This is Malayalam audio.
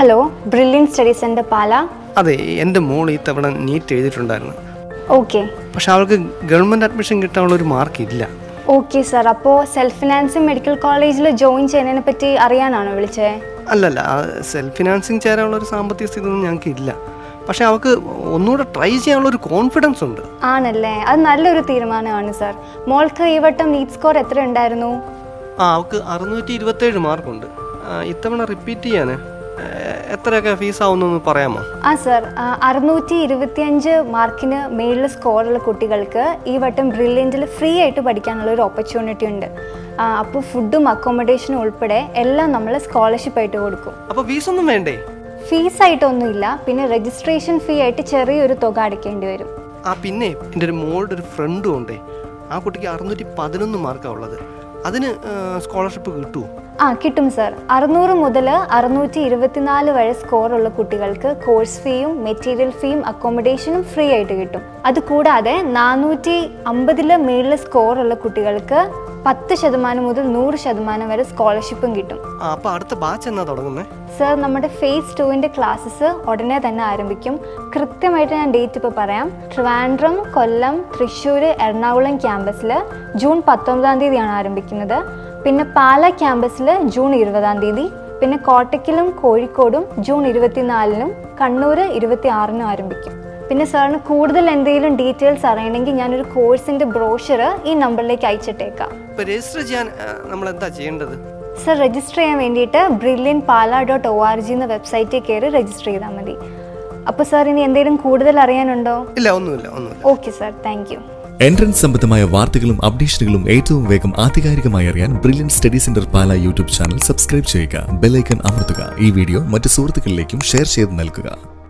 hello brilliant study centre Pala അതെ എൻ്റെ മോൾ ഈ തവണ നീറ്റ് എഴുതിയിട്ടുണ്ടായിരുന്നു ഓക്കെ പക്ഷെ അവൾക്ക് ഗവൺമെൻറ് അഡ്മിഷൻ കിട്ടാനുള്ള ഒരു മാർക്ക് ഇല്ല ഓക്കെ സാർ അപ്പോൾ സെൽഫ് ഫിനാൻസിങ് മെഡിക്കൽ കോളേജിൽ ജോയിൻ ചെയ്യുന്നതിനെ പറ്റി അറിയാനാണോ വിളിച്ചത് അല്ലല്ല സെൽഫ് ഫിനാൻസിങ് ചേരാനുള്ള ഒരു സാമ്പത്തിക സ്ഥിതി ഒന്നും ഞങ്ങൾക്ക് ഇല്ല പക്ഷെ അവൾക്ക് ഒന്നുകൂടെ ട്രൈ ചെയ്യാനുള്ള ഒരു കോൺഫിഡൻസ് ഉണ്ട് ആണല്ലേ അത് നല്ലൊരു തീരുമാനമാണ് സാർ മോൾക്ക് ഈ വട്ടം നീറ്റ് സ്കോർ എത്ര ഉണ്ടായിരുന്നു ആ അവൾക്ക് അറുന്നൂറ്റി ഇരുപത്തേഴ് മാർക്കുണ്ട് ആ, ഇത്തവണ റിപ്പീറ്റ് ചെയ്യാൻ ആ, എത്രയൊക്കെ ഫീസ് ആവുമെന്നൊന്ന് പറയാമോ ആ സാർ അറുന്നൂറ്റി ഇരുപത്തിയഞ്ച് മാർക്കിന് മേളിൽ സ്കോറുള്ള കുട്ടികൾക്ക് ഈ വട്ടം ബ്രില്യൻറ്റിൽ ഫ്രീ ആയിട്ട് പഠിക്കാനുള്ള ഒരു ഓപ്പർച്യൂണിറ്റി ഉണ്ട് അപ്പോൾ ഫുഡും അക്കോമഡേഷനും ഉൾപ്പെടെ എല്ലാം നമ്മൾ സ്കോളർഷിപ്പ് ആയിട്ട് കൊടുക്കും അപ്പോൾ ഫീസൊന്നും വേണ്ടേ ഫീസ് ആയിട്ടൊന്നുമില്ല പിന്നെ രജിസ്ട്രേഷൻ ഫീ ആയിട്ട് ചെറിയൊരു തുക അടയ്ക്കേണ്ടി വരും ആ പിന്നെ എൻ്റെ ഒരു മോളുടെ ഒരു ഫ്രണ്ടും ഉണ്ടേ ആ കുട്ടിക്ക് അറുന്നൂറ്റി പതിനൊന്ന് മാർക്കാണ് ഉള്ളത് അതിന് സ്കോളർഷിപ്പ് കിട്ടുമോ ആ കിട്ടും സാർ അറുന്നൂറ് മുതൽ അറുന്നൂറ്റി ഇരുപത്തിനാല് വരെ സ്കോറുള്ള കുട്ടികൾക്ക് കോഴ്സ് ഫീയും മെറ്റീരിയൽ ഫീയും അക്കോമഡേഷനും ഫ്രീ ആയിട്ട് കിട്ടും അതുകൂടാതെ നാനൂറ്റി അമ്പതിൽ മേളിൽ സ്കോറുള്ള കുട്ടികൾക്ക് പത്ത് ശതമാനം മുതൽ നൂറ് ശതമാനം വരെ സ്കോളർഷിപ്പും കിട്ടും ആ അപ്പോൾ അടുത്ത ബാച്ച് എന്നാ തുടങ്ങുന്നത് സർ നമ്മുടെ ഫേസ് ടുവിൻ്റെ ക്ലാസ്സസ് ഉടനെ തന്നെ ആരംഭിക്കും കൃത്യമായിട്ട് ഞാൻ ഡേറ്റ് ഇപ്പോൾ പറയാം ട്രിവാൻഡ്രം കൊല്ലം തൃശ്ശൂർ എറണാകുളം ക്യാമ്പസിൽ ജൂൺ പത്തൊമ്പതാം തീയതിയാണ് ആരംഭിക്കുന്നത് പിന്നെ പാല ക്യാമ്പസിൽ ജൂൺ ഇരുപതാം തീയതി പിന്നെ കോട്ടയ്ക്കലും കോഴിക്കോടും ജൂൺ ഇരുപത്തിനാലിനും കണ്ണൂർ ഇരുപത്തി ആറിനും ആരംഭിക്കും പിന്നെ സാറിന് കൂടുതൽ എന്തെങ്കിലും ഡീറ്റെയിൽസ് അറിയണമെങ്കിൽ ഞാനൊരു കോഴ്സിൻ്റെ ബ്രോഷർ ഈ നമ്പറിലേക്ക് അയച്ചിട്ടേക്കാം ഇപ്പോൾ രജിസ്റ്റർ ചെയ്യാൻ നമ്മൾ എന്താ ചെയ്യേണ്ടത് സർ രജിസ്റ്റർ ചെയ്യാൻ വേണ്ടിയിട്ട് brilliant Pala dot O R G എന്ന വെബ്സൈറ്റിൽ കയറി രജിസ്റ്റർ ചെയ്താൽ മതി അപ്പോൾ സാർ ഇനി എന്തെങ്കിലും കൂടുതൽ അറിയാനുണ്ടോ ഇല്ല ഒന്നുമില്ല ഒന്നുമില്ല okay sir thank you entrance സംബന്ധമായ വാർത്തകളും അപ്ഡേഷനുകളും ഏറ്റവും വേഗം ആധികാരികമായി അറിയാൻ brilliant study centre Pala YouTube channel subscribe ചെയ്യുക ബെല്ലൈക്കൺ അമർത്തുക ഈ വീഡിയോ മറ്റ് സുഹൃത്തുക്കളിലേക്കും ഷെയർ ചെയ്ത് നൽകുക